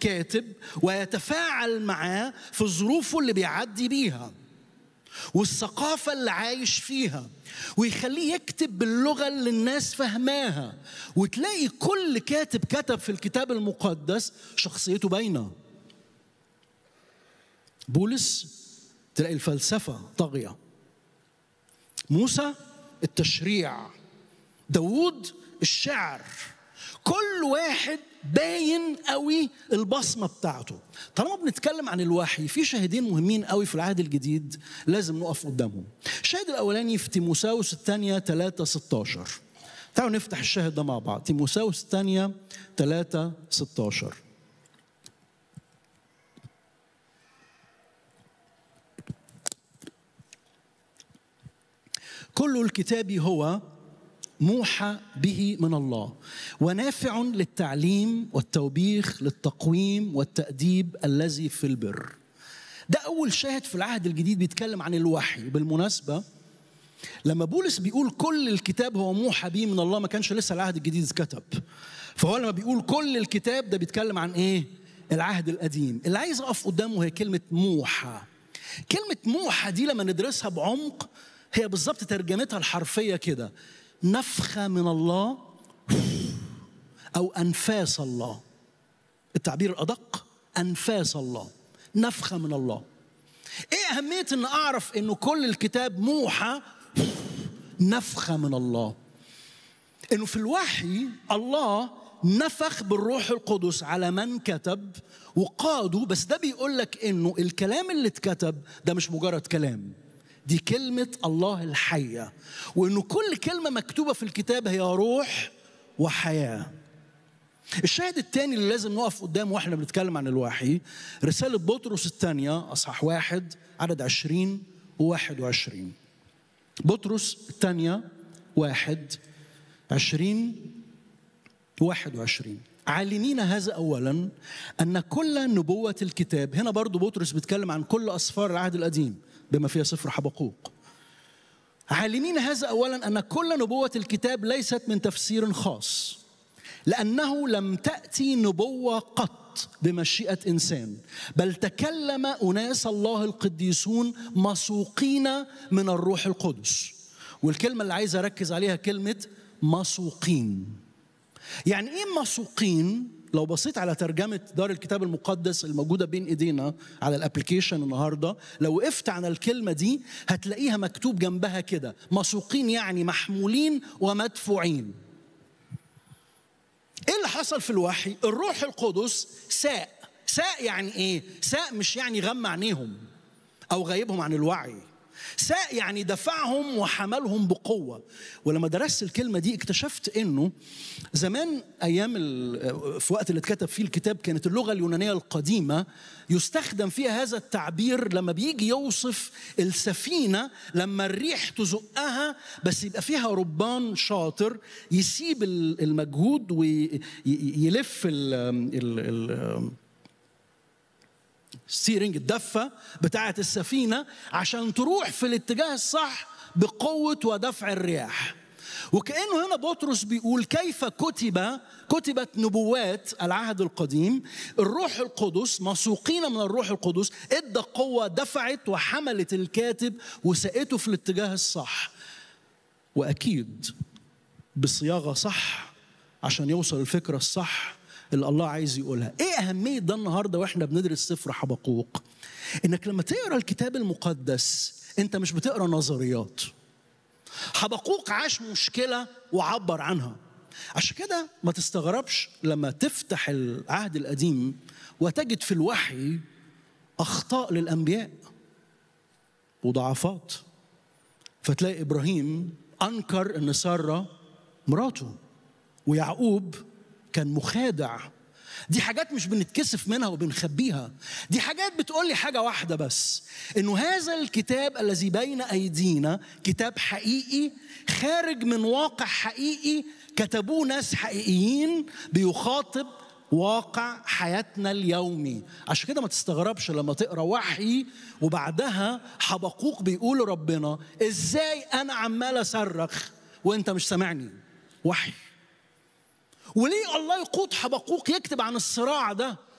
الكاتب ويتفاعل معاه في ظروفه اللي بيعدي بيها والثقافة اللي عايش فيها ويخليه يكتب باللغة اللي الناس فهماها وتلاقي كل كاتب كتب في الكتاب المقدس شخصيته باينة بولس تلاقي الفلسفة طاغية موسى التشريع داوود الشعر كل واحد باين قوي البصمة بتاعته طالما بنتكلم عن الوحي في شاهدين مهمين قوي في العهد الجديد لازم نقف قدامهم الشاهد الأولاني في تيموساوس الثانية 3 16 تعالوا نفتح الشاهد ده مع بعض تيموساوس الثانية 3 16 كل الكتاب هو موحى به من الله ونافع للتعليم والتوبيخ للتقويم والتأديب الذي في البر ده أول شاهد في العهد الجديد بيتكلم عن الوحي بالمناسبة لما بولس بيقول كل الكتاب هو موحى به من الله ما كانش لسه العهد الجديد اتكتب فهو لما بيقول كل الكتاب ده بيتكلم عن ايه العهد القديم اللي عايز اقف قدامه هي كلمه موحى كلمه موحى دي لما ندرسها بعمق هي بالظبط ترجمتها الحرفيه كده نفخه من الله او انفاس الله التعبير الادق انفاس الله نفخه من الله ايه اهميه ان اعرف انه كل الكتاب موحى نفخه من الله انه في الوحي الله نفخ بالروح القدس على من كتب وقادوا بس ده بيقول لك انه الكلام اللي اتكتب ده مش مجرد كلام دي كلمة الله الحية وإنه كل كلمة مكتوبة في الكتاب هي روح وحياة الشاهد الثاني اللي لازم نقف قدامه واحنا بنتكلم عن الوحي رسالة بطرس الثانية أصحاح واحد عدد عشرين وواحد وعشرين بطرس الثانية واحد عشرين واحد وعشرين عالمين هذا أولا أن كل نبوة الكتاب هنا برضو بطرس بيتكلم عن كل أسفار العهد القديم بما فيها سفر حبقوق عالمين هذا اولا ان كل نبوه الكتاب ليست من تفسير خاص لانه لم تاتي نبوه قط بمشيئه انسان بل تكلم اناس الله القديسون مسوقين من الروح القدس والكلمه اللي عايز اركز عليها كلمه مسوقين يعني ايه مسوقين لو بصيت على ترجمة دار الكتاب المقدس الموجودة بين ايدينا على الابلكيشن النهاردة لو وقفت على الكلمة دي هتلاقيها مكتوب جنبها كده مسوقين يعني محمولين ومدفوعين ايه اللي حصل في الوحي الروح القدس ساء ساء يعني ايه ساء مش يعني غمى عينيهم او غايبهم عن الوعي ساء يعني دفعهم وحملهم بقوة ولما درست الكلمة دي اكتشفت انه زمان ايام في وقت اللي اتكتب فيه الكتاب كانت اللغة اليونانية القديمة يستخدم فيها هذا التعبير لما بيجي يوصف السفينة لما الريح تزقها بس يبقى فيها ربان شاطر يسيب المجهود ويلف ال ال ال ستيرنج الدفة بتاعة السفينة عشان تروح في الاتجاه الصح بقوة ودفع الرياح وكأنه هنا بطرس بيقول كيف كتب كتبت نبوات العهد القديم الروح القدس مسوقين من الروح القدس ادى قوة دفعت وحملت الكاتب وسقته في الاتجاه الصح وأكيد بصياغة صح عشان يوصل الفكرة الصح اللي الله عايز يقولها ايه اهميه ده النهارده واحنا بندرس سفر حبقوق انك لما تقرا الكتاب المقدس انت مش بتقرا نظريات حبقوق عاش مشكله وعبر عنها عشان كده ما تستغربش لما تفتح العهد القديم وتجد في الوحي اخطاء للانبياء وضعفات فتلاقي ابراهيم انكر ان ساره مراته ويعقوب كان مخادع دي حاجات مش بنتكسف منها وبنخبيها دي حاجات بتقول لي حاجه واحده بس انه هذا الكتاب الذي بين ايدينا كتاب حقيقي خارج من واقع حقيقي كتبوه ناس حقيقيين بيخاطب واقع حياتنا اليومي عشان كده ما تستغربش لما تقرا وحي وبعدها حبقوق بيقول لربنا ازاي انا عمال اصرخ وانت مش سامعني وحي وليه الله يقود حبقوق يكتب عن الصراع ده